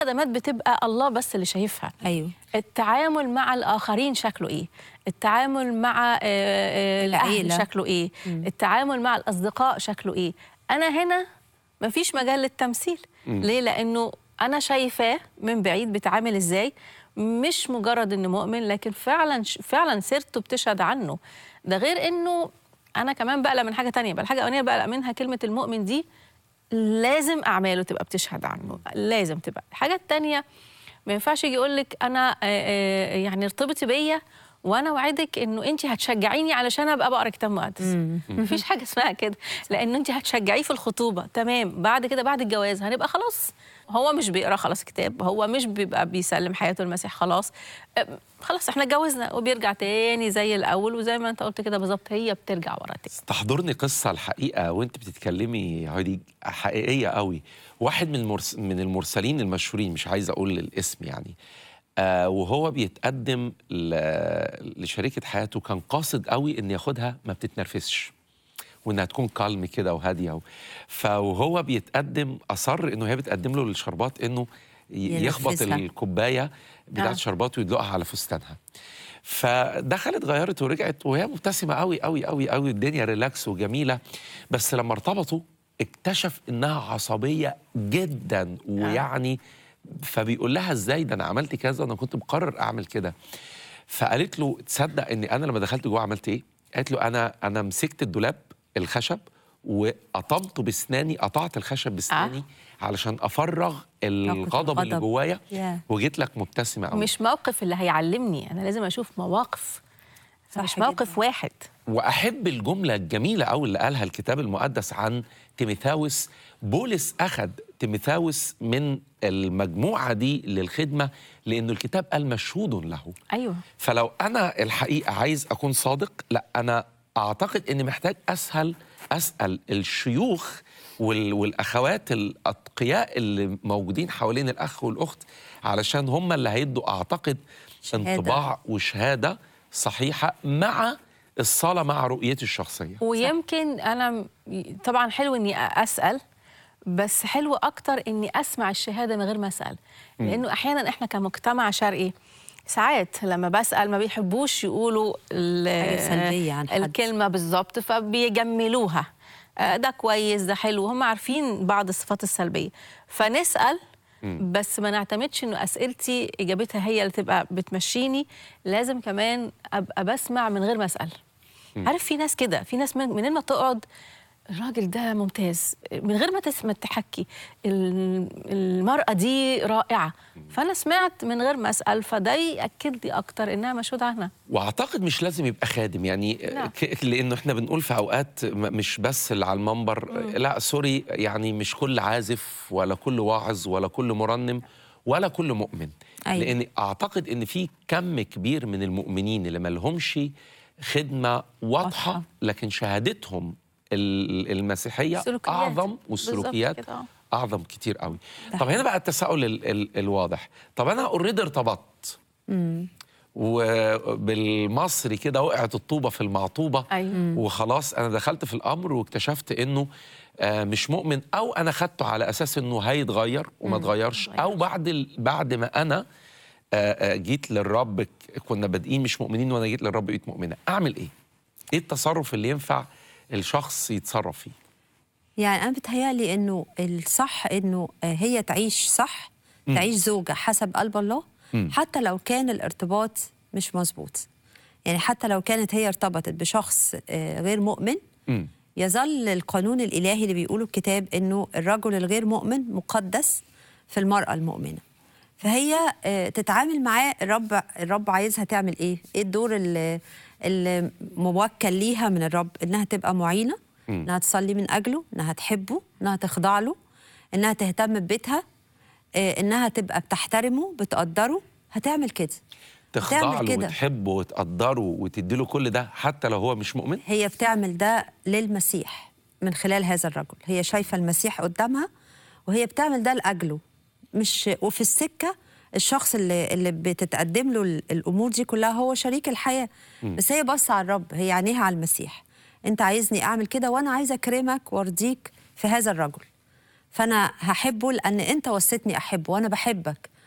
خدمات بتبقى الله بس اللي شايفها ايوه التعامل مع الآخرين شكله إيه؟ التعامل مع آه، آه، الأهل العيلة. شكله إيه؟ التعامل مع الأصدقاء شكله إيه؟ أنا هنا مفيش مجال للتمثيل ليه؟ لأنه أنا شايفاه من بعيد بيتعامل إزاي مش مجرد إنه مؤمن لكن فعلا فعلا سيرته بتشهد عنه ده غير إنه أنا كمان بقلق من حاجة تانية بقى الحاجة الأولانية بقلق منها كلمة المؤمن دي لازم اعماله تبقى بتشهد عنه لازم تبقى الحاجه التانية ما ينفعش يجي يقول لك انا آه، آه، يعني ارتبطي بيا وانا اوعدك انه انت هتشجعيني علشان ابقى بقرا كتاب مقدس مفيش حاجه اسمها كده لان انت هتشجعيه في الخطوبه تمام بعد كده بعد الجواز هنبقى خلاص هو مش بيقرا خلاص كتاب هو مش بيبقى بيسلم حياته المسيح خلاص آه، خلاص احنا اتجوزنا وبيرجع تاني زي الاول وزي ما انت قلت كده بالظبط هي بترجع ورا تاني تحضرني قصه الحقيقه وانت بتتكلمي هذه حقيقيه قوي واحد من المرس من المرسلين المشهورين مش عايز اقول الاسم يعني آه وهو بيتقدم ل- لشريكه حياته كان قاصد قوي ان ياخدها ما بتتنرفزش وانها تكون كالم كده وهاديه و- فوهو بيتقدم اصر انه هي بتقدم له الشربات انه ي- يخبط ينفذها. الكوبايه بتاعت آه. الشربات ويدلقها على فستانها فدخلت غيرت ورجعت وهي مبتسمه قوي قوي قوي قوي الدنيا ريلاكس وجميله بس لما ارتبطوا اكتشف انها عصبيه جدا ويعني فبيقول لها ازاي ده انا عملت كذا انا كنت مقرر اعمل كده فقالت له تصدق اني انا لما دخلت جوه عملت ايه قالت له انا انا مسكت الدولاب الخشب وقطمته باسناني قطعت الخشب باسناني علشان افرغ الغضب اللي الغضب. جوايا ياه. وجيت لك مبتسمه قوي مش موقف اللي هيعلمني انا لازم اشوف مواقف صح مش موقف جداً. واحد واحب الجمله الجميله قوي اللي قالها الكتاب المقدس عن تيميثاوس بولس اخذ تيميثاوس من المجموعه دي للخدمه لانه الكتاب قال مشهود له ايوه فلو انا الحقيقه عايز اكون صادق لا انا اعتقد اني محتاج اسهل اسال الشيوخ وال- والاخوات الاتقياء اللي موجودين حوالين الاخ والاخت علشان هم اللي هيدوا اعتقد شهادة. انطباع وشهاده صحيحه مع الصلاه مع رؤيتي الشخصيه ويمكن انا م- طبعا حلو اني اسال بس حلو اكتر اني اسمع الشهاده من غير ما اسال لانه احيانا احنا كمجتمع شرقي ساعات لما بسال ما بيحبوش يقولوا ال- حاجة سلبية عن حد. الكلمه بالظبط فبيجملوها آه، ده كويس ده حلو هم عارفين بعض الصفات السلبيه فنسال بس ما نعتمدش انه اسئلتي اجابتها هي اللي تبقى بتمشيني لازم كمان ابقى بسمع من غير ما اسال عارف في ناس كده في ناس من منين ما تقعد الراجل ده ممتاز من غير ما تسمع تحكي ال- المرأة دي رائعة فأنا سمعت من غير ما أسأل فده يأكد لي أكتر إنها مشهود عنها واعتقد مش لازم يبقى خادم يعني لا. ك- لانه احنا بنقول في اوقات م- مش بس اللي على المنبر لا سوري يعني مش كل عازف ولا كل واعظ ولا كل مرنم ولا كل مؤمن أيوة. لان اعتقد ان في كم كبير من المؤمنين اللي ما لهمش خدمه واضحه واضحة. لكن شهادتهم ال- المسيحيه سلوكيات. اعظم بالظبط والسلوكيات كده، آه. اعظم كتير قوي طب هنا بقى التساؤل ال- ال- الواضح طب انا اوريدي ارتبطت وبالمصري كده وقعت الطوبه في المعطوبه أيوة. وخلاص انا دخلت في الامر واكتشفت انه آه، مش مؤمن او انا خدته على اساس انه هيتغير وما اتغيرش او بعد ال- بعد ما انا آه، آه، جيت للرب ك- كنا بادئين مش مؤمنين وانا جيت للرب بقيت مؤمنه اعمل ايه ايه التصرف اللي ينفع الشخص يتصرف فيه يعني انا بتهيألي انه الصح انه آه، هي تعيش صح تعيش زوجة حسب قلب الله حتى لو كان الارتباط مش مظبوط يعني حتى لو كانت هي ارتبطت بشخص آه، غير مؤمن مم. يظل القانون الإلهي اللي بيقوله الكتاب انه الرجل الغير مؤمن مقدس في المرأة المؤمنة فهي آه، تتعامل معاه الرب الرب عايزها تعمل ايه؟ ايه الدور اللي, اللي موكل ليها من الرب؟ انها تبقى معينه، انها تصلي من اجله، انها تحبه، انها تخضع له، انها تهتم ببيتها، آه، انها تبقى بتحترمه، بتقدره، هتعمل كده. تخضع تعمل له كده. وتحبه وتقدره وتديله كل ده حتى لو هو مش مؤمن هي بتعمل ده للمسيح من خلال هذا الرجل هي شايفة المسيح قدامها وهي بتعمل ده لأجله مش وفي السكة الشخص اللي اللي بتتقدم له ال- الأمور دي كلها هو شريك الحياة بس هي بص على الرب هي عينيها على المسيح أنت عايزني أعمل كده وأنا عايزة أكرمك وأرضيك في هذا الرجل فانا هحبه لان انت وصيتني احبه وانا بحبك